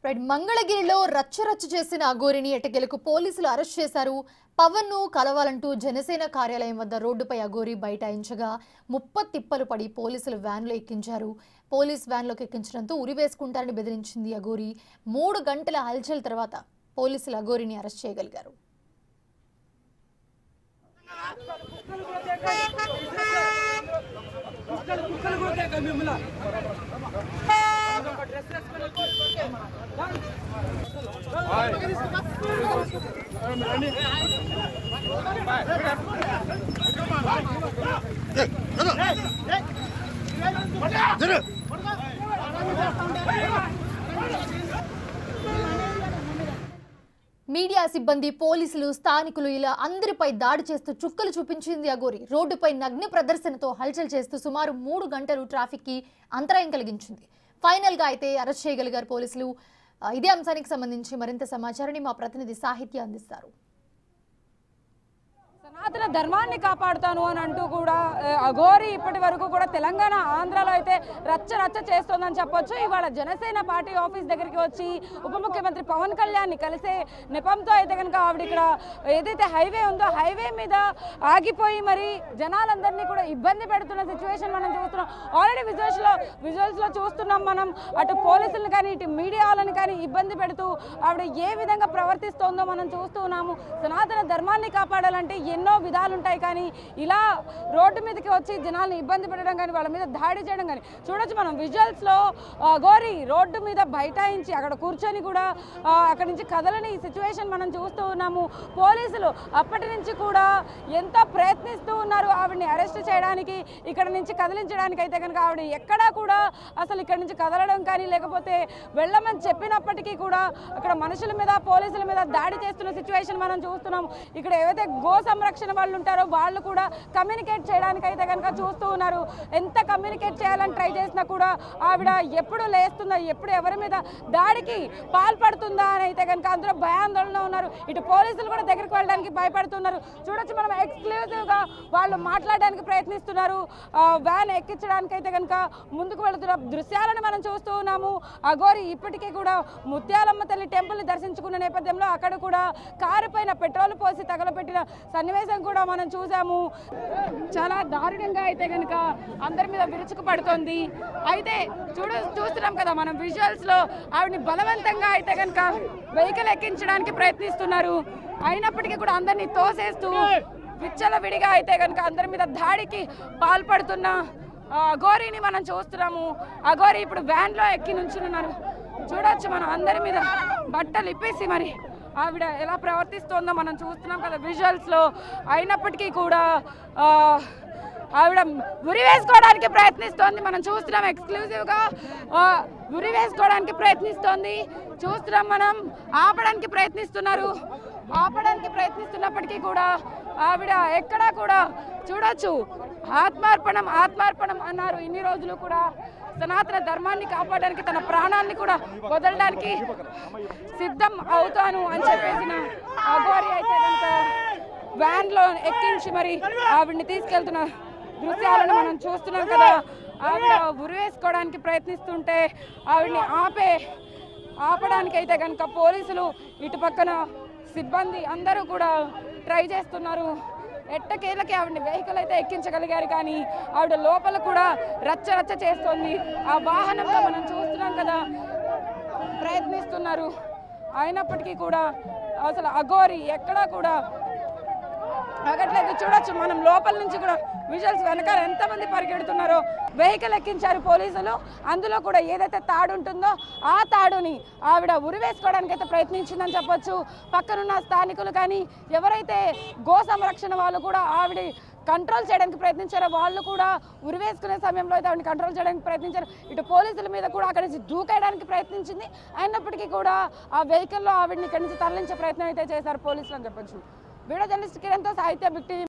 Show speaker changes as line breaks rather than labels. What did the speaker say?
right మంగళగిరిలో రచ్చరచ్చ చేసిన అఘోరిని ఎట్టకేలకు పోలీసులు అరెస్ట్ చేశారు పవన్ ను కలవాలంటూ జనసేన కార్యాలయం వద్ద రోడ్డుపై అఘోరి బైఠాయించగా ముప్ప తిప్పలు పడి పోలీసులు వ్యాన్లో ఎక్కించారు పోలీస్ వ్యాన్లోకి ఎక్కించడంతో ఉరివేసుకుంటారని బెదిరించింది అఘోరి మూడు గంటల హల్చల్ తర్వాత పోలీసులు అఘోరిని అరెస్ట్ చేయగలిగారు మీడియా సిబ్బంది పోలీసులు స్థానికులు ఇలా అందరిపై దాడి చేస్తూ చుక్కలు చూపించింది అఘోరి రోడ్డుపై నగ్న ప్రదర్శనతో హల్చల్ చేస్తూ సుమారు మూడు గంటలు ట్రాఫిక్ కి అంతరాయం కలిగించింది ఫైనల్ గా అయితే అరెస్ట్ చేయగలిగారు పోలీసులు ఆ, ఇదే అంశానికి సంబంధించి మరింత సమాచారాన్ని మా ప్రతినిధి సాహిత్య అందిస్తారు
సనాతన ధర్మాన్ని కాపాడుతాను అని అంటూ కూడా ఆ, అఘోరి ఇప్పటి వరకు కూడా తెలంగాణ ఆంధ్రాలో అయితే రచ్చ రచ్చ చేస్తోందని చెప్పొచ్చు ఇవాళ జనసేన పార్టీ ఆఫీస్ దగ్గరికి వచ్చి ఉప ముఖ్యమంత్రి పవన్ కళ్యాణ్ని కలిసే నెపంతో అయితే కనుక ఆవిడ ఇక్కడ ఏదైతే హైవే ఉందో హైవే మీద ఆగిపోయి మరి జనాలందరినీ కూడా ఇబ్బంది పెడుతున్న సిచ్యువేషన్ మనం చూస్తున్నాం ఆల్రెడీ విజువల్స్లో విజువల్స్లో చూస్తున్నాం మనం అటు పోలీసులను కానీ ఇటు మీడియా వాళ్ళని కానీ ఇబ్బంది పెడుతూ ఆవిడ ఏ విధంగా ప్రవర్తిస్తోందో మనం చూస్తూ ఉన్నాము సనాతన ధర్మాన్ని కాపాడాలంటే ఎన్నో విధాలు ఉంటాయి కానీ ఇలా రోడ్డు మీదకి వచ్చి జనాల్ని ఇబ్బంది పెట్టడం కానీ వాళ్ళ మీద దాడి చేయడం కానీ చూడొచ్చు మనం విజువల్స్లో గోరి రోడ్డు మీద బైఠాయించి అక్కడ కూర్చొని కూడా ఆ, అక్కడి నుంచి కదలని ఈ సిచ్యువేషన్ మనం చూస్తూ ఉన్నాము పోలీసులు అప్పటి నుంచి కూడా ఎంతో ప్రయత్నిస్తూ ఉన్నారు ఆవిడని అరెస్ట్ చేయడానికి ఇక్కడ నుంచి కదిలించడానికి అయితే కనుక ఆవిడ ఎక్కడా కూడా అసలు ఇక్కడ నుంచి కదలడం కానీ లేకపోతే వెళ్ళమని చెప్పినప్పటికీ కూడా అక్కడ మనుషుల మీద పోలీసుల మీద దాడి చేస్తున్న సిచ్యువేషన్ మనం చూస్తున్నాం ఇక్కడ ఏవైతే గో సంరక్షణ వాళ్ళు ఉంటారో వాళ్ళు కూడా కమ్యూనికేట్ చేయడానికి అయితే కనుక చూస్తూ ఉన్నారు ఎంత కమ్యూనికేట్ చేయాలని ట్రై చేసినా కూడా ఆవిడ ఎప్పుడు లేస్తుందా ఎప్పుడు ఎవరి మీద దాడికి పాల్పడుతుందా అని అయితే కనుక అందరూ భయాందోళన ఉన్నారు ఇటు పోలీసులు కూడా దగ్గరికి వెళ్ళడానికి భయపడుతున్నారు చూడొచ్చు మనం ఎక్స్క్లూజివ్ గా వాళ్ళు మాట్లాడడానికి ప్రయత్నిస్తున్నారు ఆ, వ్యాన్ ఎక్కించడానికి అయితే కనుక ముందుకు వెళుతున్న దృశ్యాలను మనం చూస్తూ ఉన్నాము అఘోరి ఇప్పటికీ కూడా ముత్యాలమ్మ తల్లి టెంపుల్ ని దర్శించుకున్న నేపథ్యంలో అక్కడ కూడా కారు పైన పెట్రోల్ పోసి తగలపెట్టిన సన్నివేశం కూడా మనం చూసాము చాలా దారుణంగా అయితే కనుక అందరి మీద విరుచుకు పడుతోంది అయితే చూడ చూస్తున్నాం కదా మనం విజువల్స్ లో ఆవిడని బలవంతంగా అయితే కనుక వెహికల్ ఎక్కించడానికి ప్రయత్నిస్తున్నారు అయినప్పటికీ కూడా అందరినీ తోసేస్తూ విచ్చల విడిగా అయితే కనుక అందరి మీద దాడికి పాల్పడుతున్న ఆ, అఘోరిని మనం చూస్తున్నాము అఘోరి ఇప్పుడు వ్యాన్ లో ఎక్కి నుంచున్నారు చూడొచ్చు మనం అందరి మీద బట్టలు ఇప్పేసి మరి ఆవిడ ఎలా ప్రవర్తిస్తోందో మనం చూస్తున్నాం కదా విజువల్స్ లో అయినప్పటికీ కూడా ఆ, ఆవిడ ఉరి వేసుకోవడానికి ప్రయత్నిస్తోంది మనం చూస్తున్నాం ఎక్స్క్లూజివ్ గా ఆ, ఉరి వేసుకోవడానికి ప్రయత్నిస్తోంది చూస్తున్నాం మనం ఆపడానికి ప్రయత్నిస్తున్నారు ఆపడానికి ప్రయత్నిస్తున్నప్పటికీ కూడా ఆవిడ ఎక్కడా కూడా చూడొచ్చు ఆత్మార్పణం ఆత్మార్పణం అన్నారు ఇన్ని రోజులు కూడా సనాతన ధర్మాన్ని కాపాడడానికి తన ప్రాణాన్ని కూడా వదలడానికి సిద్ధం అవుతాను అని చెప్పేసిన అఘోరి అయితే కనుక వ్యాన్ లో ఎక్కించి మరి ఆవిడ్ని తీసుకెళ్తున్న దృశ్యాలను మనం చూస్తున్నాం కదా ఆవిడ ఉరివేసుకోవడానికి ప్రయత్నిస్తుంటే ఆవిడ్ని ఆపే ఆపడానికి అయితే కనుక పోలీసులు ఇటు పక్కన సిబ్బంది అందరూ కూడా ట్రై చేస్తున్నారు ఎట్టకేలకి ఆవిడని వెహికల్ అయితే ఎక్కించగలిగారు కానీ ఆవిడ లోపల కూడా రచ్చ రచ్చ చేస్తోంది ఆ వాహనంలో మనం చూస్తున్నాం కదా ప్రయత్నిస్తున్నారు అయినప్పటికీ కూడా అసలు అఘోరి ఎక్కడా కూడా ఆగట్లేదు చూడొచ్చు మనం లోపల నుంచి కూడా విజువల్స్ వెనకాల ఎంతమంది పరిగెడుతున్నారో వెహికల్ ఎక్కించారు పోలీసులు అందులో కూడా ఏదైతే తాడు ఉంటుందో ఆ తాడుని ఆవిడ ఉరివేసుకోవడానికి అయితే ప్రయత్నించిందని చెప్పొచ్చు పక్కనున్న స్థానికులు కానీ ఎవరైతే గో సంరక్షణ వాళ్ళు కూడా ఆవిడ కంట్రోల్ చేయడానికి ప్రయత్నించారో వాళ్ళు కూడా ఉరివేసుకునే సమయంలో అయితే ఆవిడని కంట్రోల్ చేయడానికి ప్రయత్నించారు ఇటు పోలీసుల మీద కూడా అక్కడి నుంచి దూకేయడానికి ప్రయత్నించింది అయినప్పటికీ కూడా ఆ వెహికల్లో ఆవిడని ఇక్కడి నుంచి తరలించే ప్రయత్నం అయితే చేశారు పోలీసులు అని చెప్పొచ్చు వీడియో జర్నలిస్ట్ కిరణ్తో సాహిత్య బిగ్ టీవీ